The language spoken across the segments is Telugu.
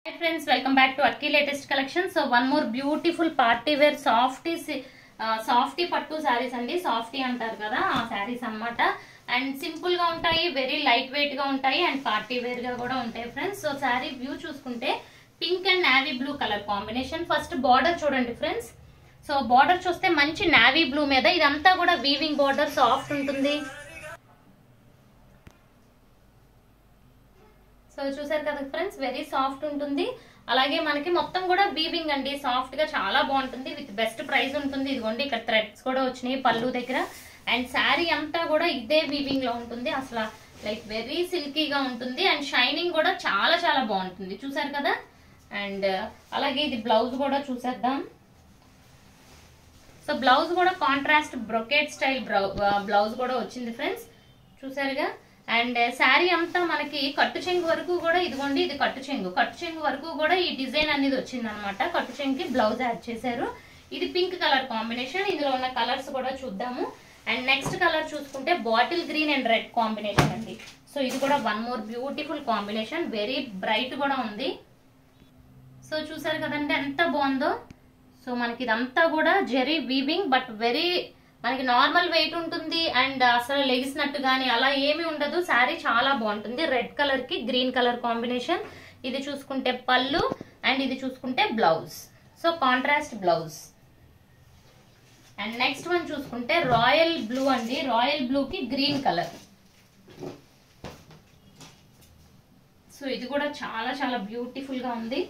hi friends welcome back to Akki latest collection so one more beautiful party wear softy softy పట్టు శారీస్ అండి సాఫ్టీ అంటారు కదా ఆ శారీస్ అన్నమాట అండ్ సింపుల్ గా ఉంటాయి వెరీ లైట్ వెయిట్ గా ఉంటాయి అండ్ పార్టీ వేర్ గా కూడా ఉంటాయి ఫ్రెండ్స్ సో శారీ వ్యూ చూసుకుంటే pink and navy blue colour combination first border చూడండి ఫ్రెండ్స్ సో బార్డర్ చూస్తే మంచి నావీ బ్లూ మీద ఇదంతా కూడా వీవింగ్ బార్డర్ సాఫ్ట్ ఉంటుంది సో చూసారు కదా ఫ్రెండ్స్ వెరీ సాఫ్ట్ ఉంటుంది అలాగే మనకి మొత్తం కూడా వీవింగ్ అండి సాఫ్ట్ గా చాలా బాగుంటుంది విత్ బెస్ట్ ప్రైస్ ఉంటుంది ఇదిగోండి ఇక్కడ థ్రెడ్స్ కూడా వచ్చినాయి పళ్ళు దగ్గర అండ్ శారీ అంతా కూడా ఇదే వీవింగ్ లో ఉంటుంది అసలు లైక్ వెరీ సిల్కీగా ఉంటుంది అండ్ షైనింగ్ కూడా చాలా చాలా బాగుంటుంది చూసారు కదా అండ్ అలాగే ఇది బ్లౌజ్ కూడా చూసేద్దాం సో బ్లౌజ్ కూడా కాంట్రాస్ట్ బ్రొకేట్ స్టైల్ బ్లౌజ్ కూడా వచ్చింది ఫ్రెండ్స్ చూసారుగా అండ్ శారీ అంతా మనకి కట్టు చెంగు వరకు కూడా ఇదిగోండి ఇది కట్టు చెంగు కట్టు చెంగు వరకు కూడా ఈ డిజైన్ అనేది వచ్చింది అనమాట కట్టు చెంగుకి బ్లౌజ్ యాడ్ చేశారు ఇది పింక్ కలర్ కాంబినేషన్ ఇందులో ఉన్న కలర్స్ కూడా చూద్దాము అండ్ నెక్స్ట్ కలర్ చూసుకుంటే bottle green and red combination అండి సో ఇది కూడా one more beautiful combination very bright కూడా ఉంది సో చూసారు కదండి ఎంత బాగుందో సో మనకి ఇదంతా కూడా జెరీ వీవింగ్ బట్ వెరీ మనకి నార్మల్ వెయిట్ ఉంటుంది అండ్ అసలు లెగిసినట్టు కానీ అలా ఏమీ ఉండదు శారీ చాలా బాగుంటుంది రెడ్ కలర్ కి గ్రీన్ కలర్ కాంబినేషన్ ఇది చూసుకుంటే పళ్ళు అండ్ ఇది చూసుకుంటే blouse so contrast blouse and next one చూసుకుంటే రాయల్ బ్లూ అండి రాయల్ బ్లూ కి గ్రీన్ కలర్ సో ఇది కూడా చాలా చాలా బ్యూటిఫుల్ గా ఉంది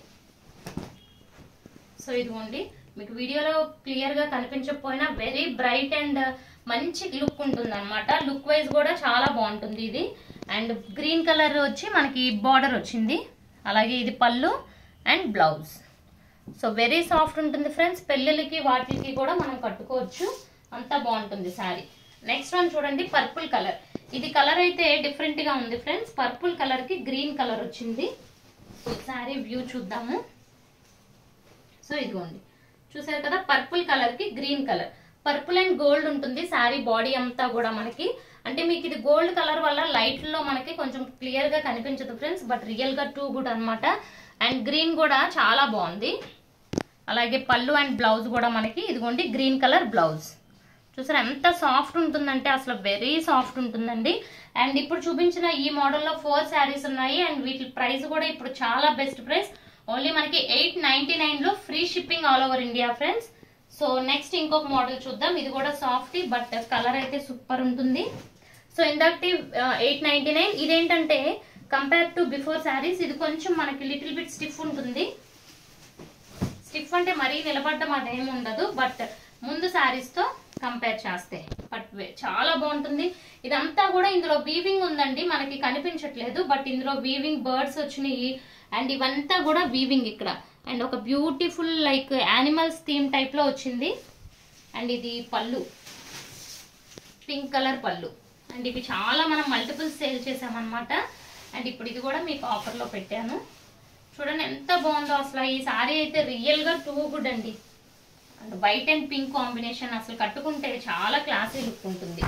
సో ఇదిగోండి మీకు వీడియోలో క్లియర్ గా కనిపించకపోయినా వెరీ బ్రైట్ అండ్ మంచి లుక్ ఉంటుంది అనమాట లుక్ వైజ్ కూడా చాలా బాగుంటుంది ఇది అండ్ గ్రీన్ కలర్ వచ్చి మనకి బార్డర్ వచ్చింది అలాగే ఇది pallu and blouse so very soft ఉంటుంది ఫ్రెండ్స్ పెళ్ళిళ్ళకి వాటికి కూడా మనం కట్టుకోవచ్చు అంతా బాగుంటుంది శారీ నెక్స్ట్ వన్ చూడండి పర్పుల్ కలర్ ఇది కలర్ అయితే డిఫరెంట్ గా ఉంది ఫ్రెండ్స్ పర్పుల్ కలర్ కి గ్రీన్ కలర్ వచ్చింది సో శారీ వ్యూ చూద్దాము సో ఇదిగోండి చూసారు కదా పర్పుల్ కలర్ కి green colour purple and gold ఉంటుంది శారీ బాడీ అంతా కూడా మనకి అంటే మీకు ఇది గోల్డ్ కలర్ వల్ల లైట్ లో మనకి కొంచెం క్లియర్ గా కనిపించదు ఫ్రెండ్స్ బట్ రియల్ గా టూ గుడ్ అనమాట అండ్ గ్రీన్ కూడా చాలా బాగుంది అలాగే పళ్ళు అండ్ బ్లౌజ్ కూడా మనకి ఇదిగోండి గ్రీన్ కలర్ బ్లౌజ్ చూసారా ఎంత సాఫ్ట్ ఉంటుందంటే అసలు వెరీ సాఫ్ట్ ఉంటుందండి అండ్ ఇప్పుడు చూపించిన ఈ మోడల్లో ఫోర్ శారీస్ ఉన్నాయి అండ్ వీటి ప్రైస్ కూడా ఇప్పుడు చాలా బెస్ట్ ప్రైస్ ఓన్లీ మనకి ఎయిట్ నైన్టీ లో free shipping all over India friends so next ఇంకొక మోడల్ చూద్దాం ఇది కూడా సాఫ్ట్ బట్ కలర్ అయితే సూపర్ ఉంటుంది సో ఇందాకటి ఎయిట్ నైన్టీ నైన్ ఇదేంటంటే కంపేర్ టు బిఫోర్ శారీస్ ఇది కొంచెం మనకి లిటిల్ బిట్ స్టిఫ్ ఉంటుంది స్టిఫ్ అంటే మరీ నిలబడడం అదేం ఉండదు బట్ ముందు శారీస్ తో కంపేర్ చేస్తే బట్ చాలా బాగుంటుంది ఇదంతా కూడా ఇందులో వీవింగ్ ఉందండి మనకి కనిపించట్లేదు బట్ ఇందులో వీవింగ్ బర్డ్స్ వచ్చినాయి అండ్ ఇవంతా కూడా వీవింగ్ ఇక్కడ అండ్ ఒక beautiful like animals theme type లో వచ్చింది అండ్ ఇది పళ్ళు పింక్ కలర్ పళ్ళు అండ్ ఇవి చాలా మనం మల్టిపుల్ సేల్ చేసామన్నమాట అండ్ ఇప్పుడు ఇది కూడా మీకు ఆఫర్లో పెట్టాను చూడండి ఎంత బాగుందో అసలు ఈ సారీ అయితే రియల్ గా టూ గుడ్ అండి and white and pink combination అసలు కట్టుకుంటే చాలా క్లాసీ లుక్ ఉంటుంది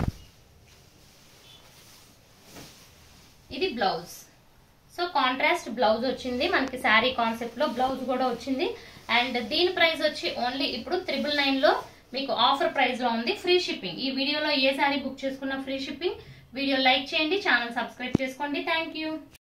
ఇది బ్లౌజ్ సో కాంట్రాస్ట్ బ్లౌజ్ వచ్చింది మనకి శారీ కాన్సెప్ట్ లో బ్లౌజ్ కూడా వచ్చింది అండ్ దీని ప్రైస్ వచ్చి ఓన్లీ ఇప్పుడు త్రిబుల్ నైన్ లో మీకు ఆఫర్ ప్రైస్ లో ఉంది ఫ్రీ షిప్పింగ్ ఈ వీడియోలో ఏ శారీ బుక్ చేసుకున్నా ఫ్రీ షిప్పింగ్ వీడియో లైక్ చేయండి ఛానల్ సబ్స్క్రైబ్ చేసుకోండి థ్యాంక్